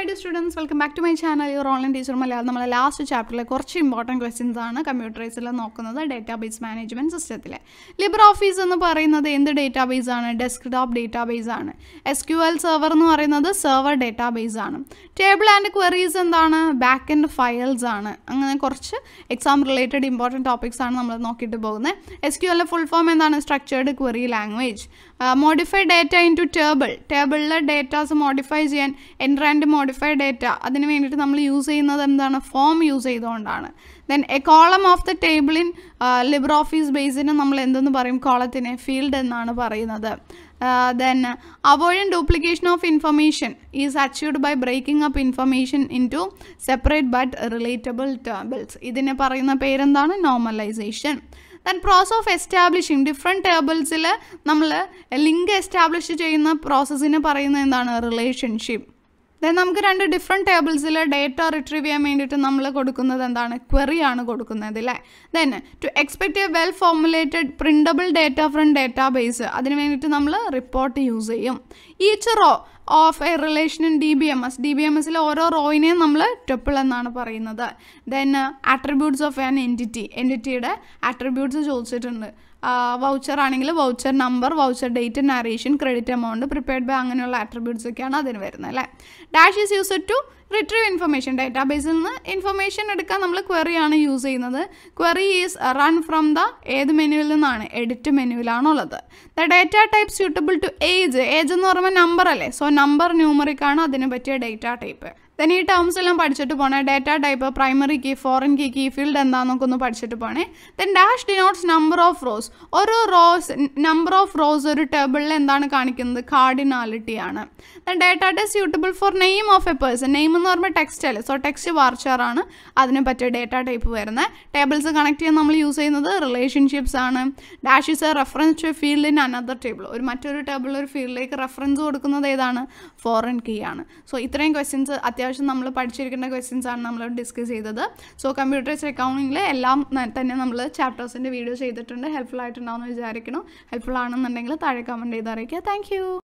dear students welcome back to my channel your online teacher Malayalam നമ്മളെ last ചാപ്റ്ററിലെ കുറച്ച് important questions ആണ് കമ്പ്യൂട്ടറൈസിൽ നോക്കുന്നത് database management സിസ്റ്റത്തിലെ ലിബർ ഓഫീസ് എന്ന് പറയുന്നത് എന്ത് ഡേറ്റാബേസ് ആണ് ഡെസ്ക്ടോപ്പ് ഡേറ്റാബേസ് ആണ് എസ് ക്യു എൽ സെർവർ എന്ന് പറയുന്നത് സെർവർ ഡേറ്റാബേസ് ആണ് ടേബിൾ ആൻഡ് ക്വറീസ് എന്താണ് ബാക്ക് ആൻഡ് ഫയൽസ് ആണ് അങ്ങനെ കുറച്ച് എക്സാം റിലേറ്റഡ് ഇമ്പോർട്ടൻറ്റ് ടോപ്പിക്സ് ആണ് നമ്മൾ നോക്കിയിട്ട് പോകുന്നത് എസ് ക്യു എല്ലിൻ്റെ ഫുൾ ഫോം എന്താണ് structured query language modify data into table ടേബിളിലെ ഡേറ്റാസ് മോഡിഫൈ ചെയ്യാൻ എൻ്റർ ആൻഡ് മോഡിഫൈ ഡേറ്റ അതിന് വേണ്ടിയിട്ട് നമ്മൾ യൂസ് ചെയ്യുന്നത് എന്താണ് ഫോം യൂസ് ചെയ്തുകൊണ്ടാണ് then a column of the table in LibreOffice ബേസിന് നമ്മൾ എന്തെന്ന് പറയും കോളത്തിനെ ഫീൽഡ് എന്നാണ് പറയുന്നത് then avoid duplication of information is achieved by breaking up information into separate but relatable tables ഇതിനെ പറയുന്ന പേരെന്താണ് normalisation then process of establishing different ടേബിൾസിൽ നമ്മൾ ലിങ്ക് എസ്റ്റാബ്ലിഷ് ചെയ്യുന്ന പ്രോസസ്സിനെ പറയുന്നത് എന്താണ് റിലേഷൻഷിപ്പ് ദെൻ നമുക്ക് രണ്ട് ഡിഫറെൻറ്റ് ടേബിൾസിൽ ഡേറ്റ റിട്രീവ് ചെയ്യാൻ വേണ്ടിയിട്ട് നമ്മൾ കൊടുക്കുന്നത് എന്താണ് ക്വറി ആണ് കൊടുക്കുന്നത് അല്ലേ then to expect a well formulated printable data from database അതിന് വേണ്ടിയിട്ട് നമ്മൾ റിപ്പോർട്ട് യൂസ് ചെയ്യും each row of a relation in D B M S D B M എസിലെ ഓരോ റോയിനെയും നമ്മൾ ട്രിപ്പിൾ എന്നാണ് പറയുന്നത് then attributes of an entity എൻറ്റിറ്റിയുടെ ആട്രിബ്യൂട്ട്സ് ചോദിച്ചിട്ടുണ്ട് വൗച്ചർ ആണെങ്കിൽ voucher number voucher date narration credit amount prepared by അങ്ങനെയുള്ള ആട്രിബ്യൂട്ട്സ് ഒക്കെയാണ് അതിന് വരുന്നത് അല്ലേ dash is use to retrieve information ഡേറ്റാബേസിൽ നിന്ന് ഇൻഫർമേഷൻ എടുക്കാൻ നമ്മൾ ക്വറി ആണ് യൂസ് ചെയ്യുന്നത് query is run from the ഏത് മെനുവിൽ നിന്നാണ് എഡിറ്റ് മെനുവിലാണുള്ളത് the data type suitable to age age എന്ന് പറയുമ്പോൾ നമ്പർ അല്ലേ സോ നമ്പർ ന്യൂമറിക് ആണ് അതിന് പറ്റിയ ഡേറ്റ ടൈപ്പ് ദെൻ ഈ ടേംസ് എല്ലാം പഠിച്ചിട്ട് പോണേ data type primary key foreign key key field എന്താണെന്നൊക്കെ ഒന്ന് പഠിച്ചിട്ട് പോണേ then dash denotes number of rows ഓരോ റോസ് നമ്പർ ഓഫ് റോസ് ഒരു ടേബിളിൽ എന്താണ് കാണിക്കുന്നത് കാർഡിനാലിറ്റി ആണ് then data type suitable for name of a person name എന്ന് പറയുമ്പോൾ ടെക്സ്റ്റ് അല്ലേ സോ ടെക്സ്റ്റ് വാർച്ചർ ആണ് അതിന് പറ്റിയ ഡേറ്റ ടൈപ്പ് വരുന്നത് ടേബിൾസ് കണക്ട് ചെയ്യാൻ നമ്മൾ യൂസ് ചെയ്യുന്നത് റിലേഷൻഷിപ്സ് ആണ് dash is a reference to field in another table ഒരു മറ്റൊരു ടേബിളിൽ ഒരു ഫീൽഡിലേക്ക് റെഫറൻസ് കൊടുക്കുന്നത് ഏതാണ് ഫോറിൻ കീ ആണ് സോ ഇത്രയും ക്വസ്റ്റ്യൻസ് അത്യാവശ്യം നമ്മൾ പഠിച്ചിരിക്കേണ്ട ക്വസ്റ്റ്യൻസ് ആണ് നമ്മൾ ഡിസ്കസ് ചെയ്തത് സോ കമ്പ്യൂട്ടേഴ്സ് അക്കൗണ്ടിങ്ങിൽ എല്ലാം തന്നെ നമ്മൾ ചാപ്റ്റേഴ്സിൻ്റെ വീഡിയോ ചെയ്തിട്ടുണ്ട് ഹെൽപ്ഫുൾ ആയിട്ടുണ്ടാവുമെന്ന് വിചാരിക്കണം ഹെൽപ്ഫുൾ ആണെന്നുണ്ടെങ്കിൽ താഴെ കമൻറ്റ് ചെയ്ത് അറിയിക്കുക താങ്ക്